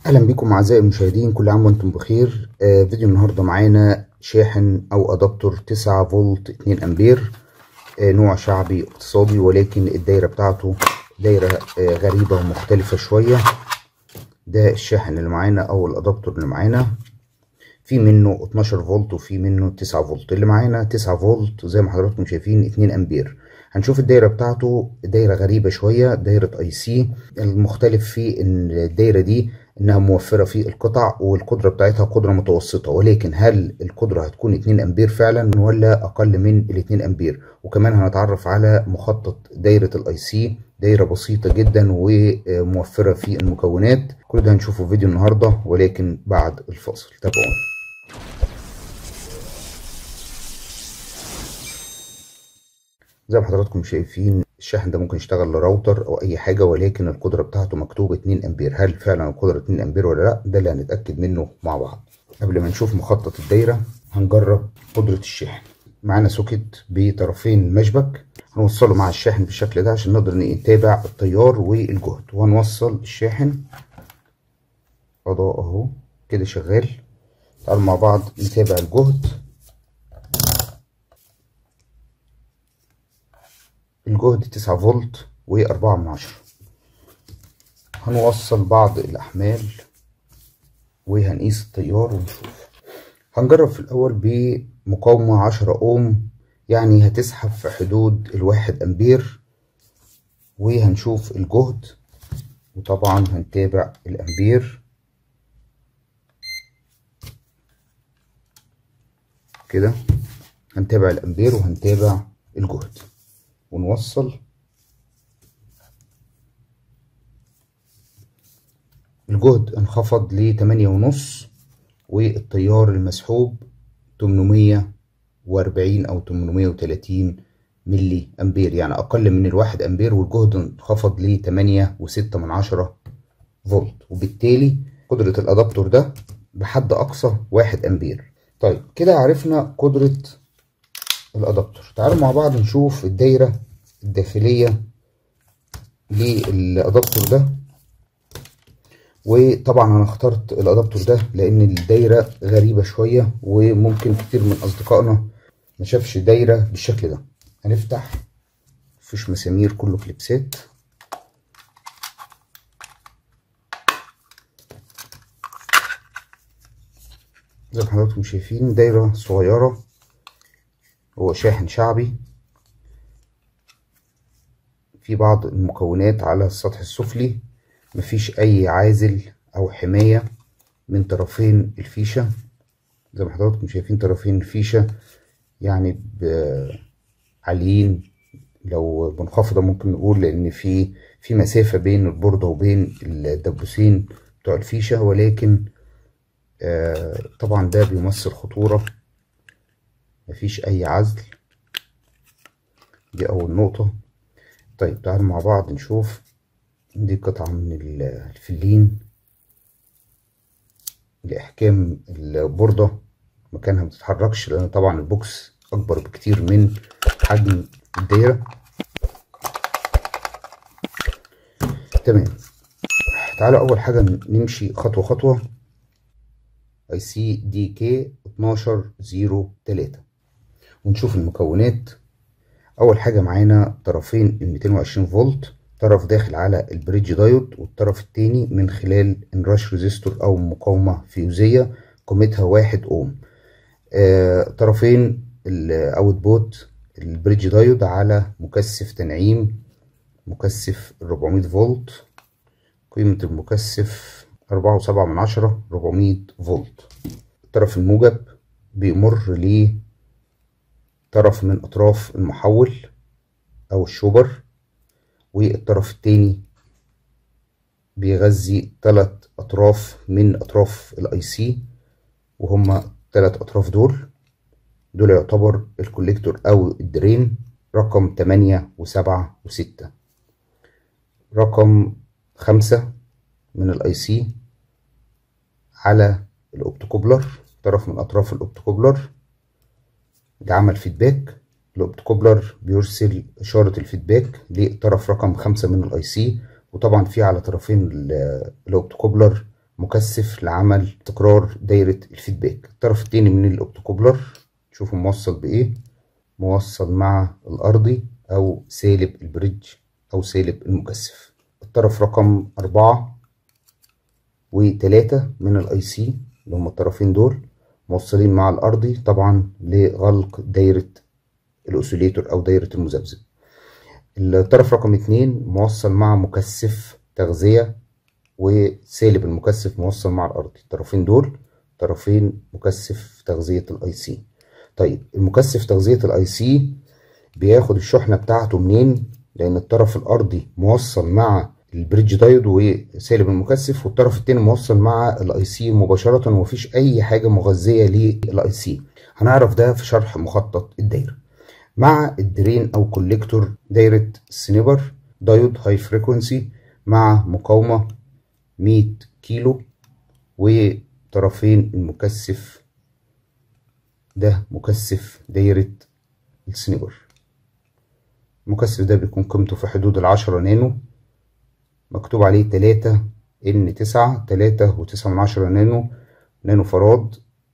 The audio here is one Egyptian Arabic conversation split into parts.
اهلا بكم اعزائي المشاهدين كل عام وانتم بخير آه فيديو النهارده معانا شاحن او ادابتور 9 فولت 2 امبير آه نوع شعبي اقتصادي ولكن الدايره بتاعته دايره آه غريبه ومختلفه شويه ده الشاحن اللي معانا او الادابتور اللي معانا في منه 12 فولت وفي منه 9 فولت اللي معانا 9 فولت زي ما حضراتكم شايفين 2 امبير هنشوف الدايره بتاعته دايره غريبه شويه دايره اي سي المختلف في ان الدايره دي انها موفره في القطع والقدره بتاعتها قدره متوسطه ولكن هل القدره هتكون 2 امبير فعلا ولا اقل من ال 2 امبير وكمان هنتعرف على مخطط دايره الاي سي دايره بسيطه جدا وموفره في المكونات كل ده هنشوفه في فيديو النهارده ولكن بعد الفاصل تابعونا زي ما حضراتكم شايفين الشاحن ده ممكن يشتغل لراوتر او اي حاجه ولكن القدره بتاعته مكتوب 2 امبير هل فعلا القدره 2 امبير ولا لا ده اللي هنتاكد منه مع بعض قبل ما نشوف مخطط الدايره هنجرب قدره الشاحن معانا سوكت بطرفين المشبك هنوصله مع الشاحن بالشكل ده عشان نقدر نتابع التيار والجهد وهنوصل الشاحن اضاء اهو كده شغال تعالوا مع بعض نتابع الجهد الجهد تسعة فولت وأربعة من عشرة هنوصل بعض الأحمال وهنقيس التيار ونشوف هنجرب في الأول بمقاومة عشرة أوم يعني هتسحب في حدود الواحد أمبير وهنشوف الجهد وطبعا هنتابع الأمبير كده هنتابع الأمبير وهنتابع الجهد ونوصل الجهد انخفض لتمانية ونص والتيار المسحوب تمنمية وأربعين أو تمنمية وتلاتين ملي أمبير يعني أقل من الواحد أمبير والجهد انخفض لتمانية وستة من عشرة فولت وبالتالي قدرة الأدابتور ده بحد أقصى واحد أمبير طيب كده عرفنا قدرة الادابتور تعالوا مع بعض نشوف الدايره الداخليه للادابتور ده وطبعا انا اخترت الادابتور ده لان الدايره غريبه شويه وممكن كتير من اصدقائنا ما شافش دايره بالشكل ده هنفتح مفيش مسامير كله كليبسات زي ما حضراتكم شايفين دايره صغيره هو شاحن شعبي في بعض المكونات على السطح السفلي مفيش اي عازل او حماية من طرفين الفيشة زي ما حضراتكم شايفين طرفين الفيشة يعني عاليين لو منخفضة ممكن نقول لان في في مسافة بين البوردة وبين الدبوسين بتوع الفيشة ولكن آه طبعا ده بيمثل خطورة مفيش اي عزل دي اول نقطة طيب تعالوا مع بعض نشوف دي قطعة من الفلين لإحكام البوردة مكانها متتحركش لأن طبعا البوكس أكبر بكتير من حجم الدايرة تمام تعالوا أول حاجة نمشي خطوة خطوة اي سي دي كي 1203 ونشوف المكونات اول حاجه معانا طرفين ال 220 فولت طرف داخل على البريدج دايود والطرف التاني من خلال انراش ريزيستور او مقاومه فيوزيه قيمتها واحد اوم آه طرفين الاوت بوت البريدج دايود على مكثف تنعيم مكثف 400 فولت قيمه المكثف أربعة وسبعة من عشرة ربعمية فولت الطرف الموجب بيمر ل طرف من أطراف المحول أو الشوبر والطرف التاني بيغذي تلات أطراف من أطراف الأي سي وهما تلات أطراف دول دول يعتبر الكوليكتور أو الدرين رقم تمانية وسبعة وستة رقم خمسة من الاي سي على الاوبتوكوبلر طرف من اطراف الاوبتوكوبلر ده عمل فيدباك الاوبتوكوبلر بيرسل اشارة الفيدباك لطرف رقم خمسة من الاي سي وطبعا في على طرفين الاوبتوكوبلر مكثف لعمل تكرار دايرة الفيدباك الطرف التاني من الاوبتوكوبلر شوفوا موصل بايه موصل مع الارضي او سالب البريدج او سالب المكثف الطرف رقم أربعة وتلاتة من الاي سي اللي هما الطرفين دول موصلين مع الارضي طبعا لغلق دايرة الاوسيليتور او دايرة المذبذب الطرف رقم اتنين موصل مع مكثف تغذية وسالب المكثف موصل مع الارضي الطرفين دول طرفين مكثف تغذية الاي سي طيب المكثف تغذية الاي سي بياخد الشحنة بتاعته منين لان الطرف الارضي موصل مع البريدج دايود وسالب المكثف والطرف التاني موصل مع الاي سي مباشرة ومفيش اي حاجة مغذية للاي سي هنعرف ده في شرح مخطط الدايرة مع الدرين او كوليكتور دايرة سنيبر دايود هاي فريكونسي مع مقاومة 100 كيلو وطرفين المكثف ده مكثف دايرة السنيبر المكثف ده بيكون قيمته في حدود العشرة نانو مكتوب عليه تلاتة ان تسعة تلاتة وتسعة من عشرة نانو نانو فراد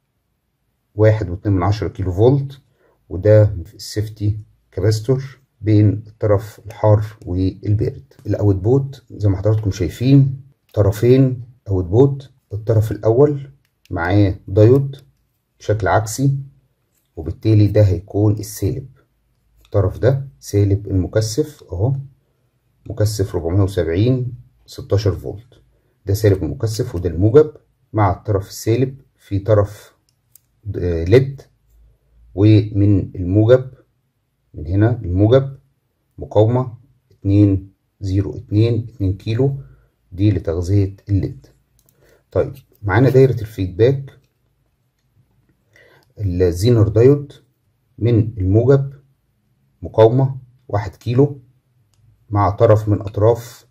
واحد واتنين من عشرة كيلو فولت وده السيفتي كاباستور بين الطرف الحار والبارد الاوت بوت زي ما حضراتكم شايفين طرفين اوت بوت الطرف الاول معاه دايود بشكل عكسي وبالتالي ده هيكون السالب الطرف ده سالب المكثف اهو مكثف 470 16 فولت ده سالب المكثف وده الموجب مع الطرف السالب في طرف ليد ومن الموجب من هنا الموجب مقاومة اتنين زيرو اتنين اتنين كيلو دي لتغذية الليد طيب معانا دايرة الفيدباك الزينر دايود من الموجب مقاومة واحد كيلو مع طرف من أطراف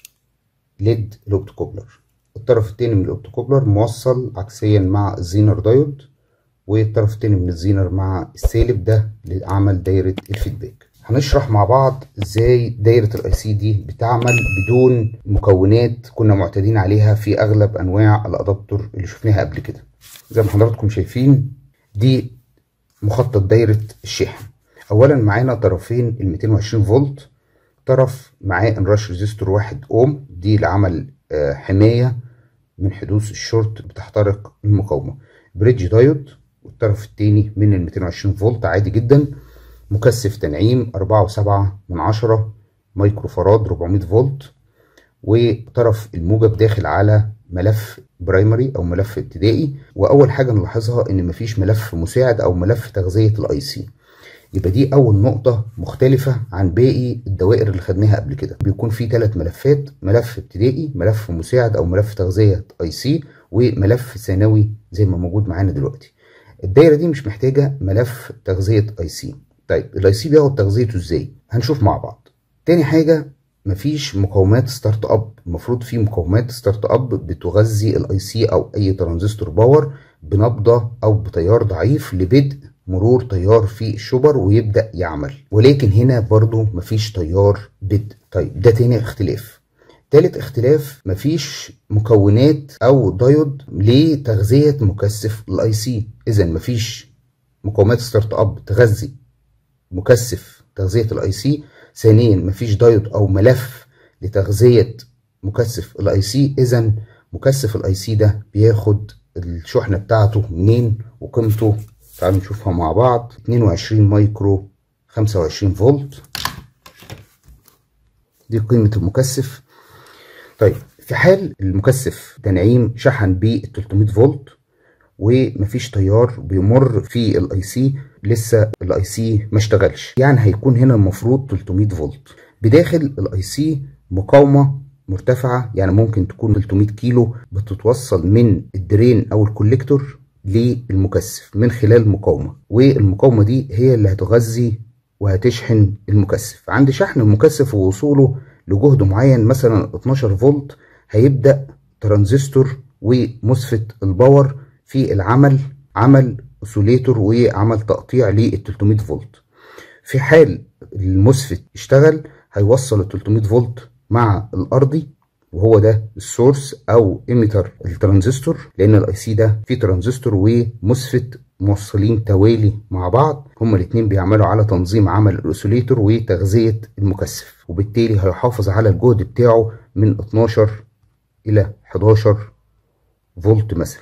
ليد الأوبتوكوبلر الطرف التاني من الأوبتوكوبلر موصل عكسيا مع الزينر دايود والطرف التاني من الزينر مع السالب ده لعمل دايرة الفيدباك هنشرح مع بعض ازاي دايرة الاي سي دي بتعمل بدون مكونات كنا معتادين عليها في اغلب انواع الادابتور اللي شفناها قبل كده زي ما حضراتكم شايفين دي مخطط دايرة الشحن اولا معانا طرفين ال 220 فولت طرف معاه انراش ريزيستور واحد اوم دي لعمل حماية من حدوث الشورت بتحترق المقاومة بريدج دايود والطرف التاني من ال 220 فولت عادي جدا مكثف تنعيم أربعة وسبعة من عشرة مايكرو فراد 400 فولت وطرف الموجب داخل على ملف برايمري او ملف ابتدائي واول حاجه نلاحظها ان مفيش ملف مساعد او ملف تغذيه الاي سي يبقى دي اول نقطه مختلفه عن باقي الدوائر اللي خدناها قبل كده بيكون في ثلاث ملفات ملف ابتدائي ملف مساعد او ملف تغذيه اي سي وملف ثانوي زي ما موجود معانا دلوقتي الدايره دي مش محتاجه ملف تغذيه اي سي طيب الاي سي بياخد تغذيته ازاي هنشوف مع بعض تاني حاجه مفيش مقاومات ستارت اب المفروض في مقاومات ستارت اب بتغذي الاي سي او اي ترانزستور باور بنبضه او بتيار ضعيف لبدء مرور تيار في الشبر ويبدا يعمل ولكن هنا برضو مفيش تيار بدء طيب ده تاني اختلاف تالت اختلاف مفيش مكونات او دايود لتغذيه مكثف الاي سي اذا مفيش مقاومات ستارت اب تغذي مكثف تغذيه الاي سي ثانيا مفيش دايود او ملف لتغذيه مكثف الاي سي اذا مكثف الاي سي ده بياخد الشحنه بتاعته منين وقيمته تعالوا نشوفها مع بعض 22 مايكرو 25 فولت دي قيمه المكثف طيب في حال المكثف تنعيم شحن ب 300 فولت ومفيش تيار بيمر في الاي سي لسه الاي سي ما اشتغلش يعني هيكون هنا المفروض 300 فولت بداخل الاي سي مقاومه مرتفعه يعني ممكن تكون 300 كيلو بتتوصل من الدرين او الكوليكتور للمكثف من خلال مقاومه والمقاومه دي هي اللي هتغذي وهتشحن المكثف عند شحن المكثف ووصوله لجهد معين مثلا 12 فولت هيبدا ترانزستور ومسفت الباور في العمل عمل اوسيليتور وعمل تقطيع لل 300 فولت في حال المسفت اشتغل هيوصل ال 300 فولت مع الارضي وهو ده السورس او ايميتر الترانزستور لان الاي سي ده فيه ترانزستور ومسفت موصلين توالي مع بعض هما الاتنين بيعملوا على تنظيم عمل الاوسيليتور وتغذية المكثف وبالتالي هيحافظ على الجهد بتاعه من 12 الى 11 فولت مثلا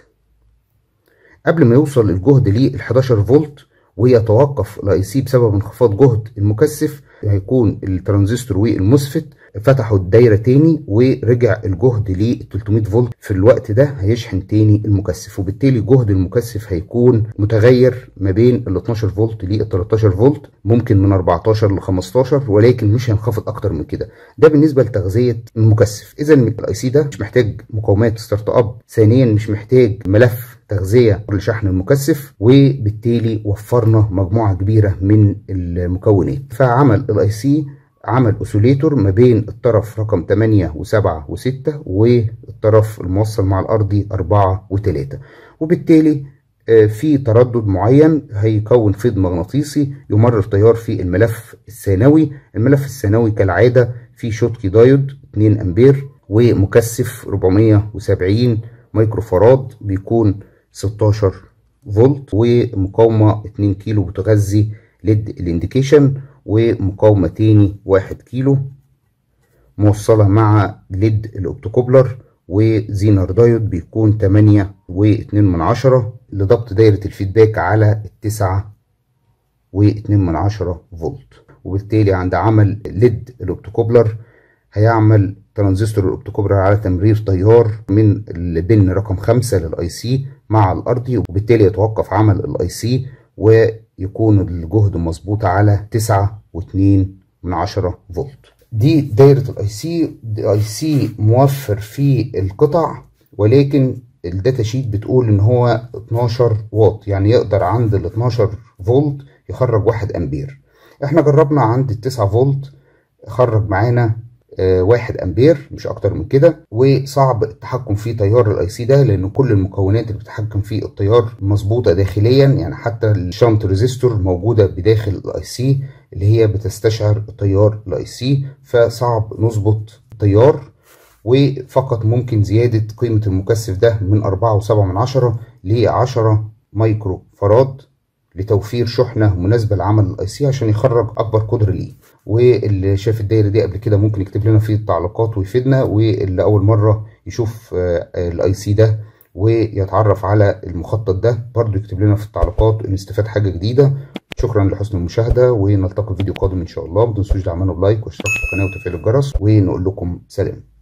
قبل ما يوصل الجهد لل 11 فولت ويتوقف الاي سي بسبب انخفاض جهد المكثف هيكون الترانزستور والمسفت فتحوا الدايرة تاني ورجع الجهد ل 300 فولت في الوقت ده هيشحن تاني المكثف وبالتالي جهد المكثف هيكون متغير ما بين ال 12 فولت لل 13 فولت ممكن من 14 ل 15 ولكن مش هينخفض اكتر من كده ده بالنسبة لتغذية المكثف اذا الاي سي ده مش محتاج مقاومات ستارت اب ثانيا مش محتاج ملف تغذية لشحن المكثف وبالتالي وفرنا مجموعة كبيرة من المكونات فعمل الاي سي عمل اوسيليتور ما بين الطرف رقم 8 و7 و6 والطرف الموصل مع الارضي 4 و3 وبالتالي في تردد معين هيكون فيض مغناطيسي يمرر تيار في الملف الثانوي الملف الثانوي كالعادة فيه شوتكي دايود 2 امبير ومكثف 470 مايكرو فراد بيكون 16 فولت ومقاومة 2 كيلو بتغذي ليد الانديكيشن ومقاومة تاني 1 كيلو موصلة مع ليد الاوبتوكوبلر وزينر دايود بيكون 8 و2 من عشرة لضبط دايرة الفيدباك على التسعة و2 من عشرة فولت وبالتالي عند عمل ليد الاوبتوكوبلر هيعمل ترانزستور الاوبتوكوبلر على تمرير تيار من البن رقم خمسة للاي سي مع الارضي وبالتالي يتوقف عمل الاي سي ويكون الجهد مظبوط على تسعة واتنين من عشرة فولت دي دايرة الاي سي اي سي موفر في القطع ولكن الداتا شيت بتقول ان هو 12 واط يعني يقدر عند ال 12 فولت يخرج 1 امبير احنا جربنا عند ال 9 فولت خرج معانا واحد امبير مش اكتر من كده وصعب التحكم في تيار الاي سي ده لان كل المكونات اللي بتتحكم في التيار مظبوطه داخليا يعني حتى الشنت ريزيستور موجوده بداخل الاي سي اللي هي بتستشعر تيار الاي سي فصعب نظبط تيار وفقط ممكن زياده قيمه المكثف ده من 4.7 من عشرة ل 10 مايكرو فراد لتوفير شحنه مناسبه لعمل الاي سي عشان يخرج اكبر قدر ليه واللي شاف الدايره دي قبل كده ممكن يكتب لنا في التعليقات ويفيدنا واللي اول مره يشوف الاي سي ده ويتعرف على المخطط ده برضو يكتب لنا في التعليقات ان استفاد حاجه جديده شكرا لحسن المشاهده ونلتقي في فيديو قادم ان شاء الله ما تنسوش دعمنا بلايك واشتراك في القناه وتفعيل الجرس ونقول لكم سلام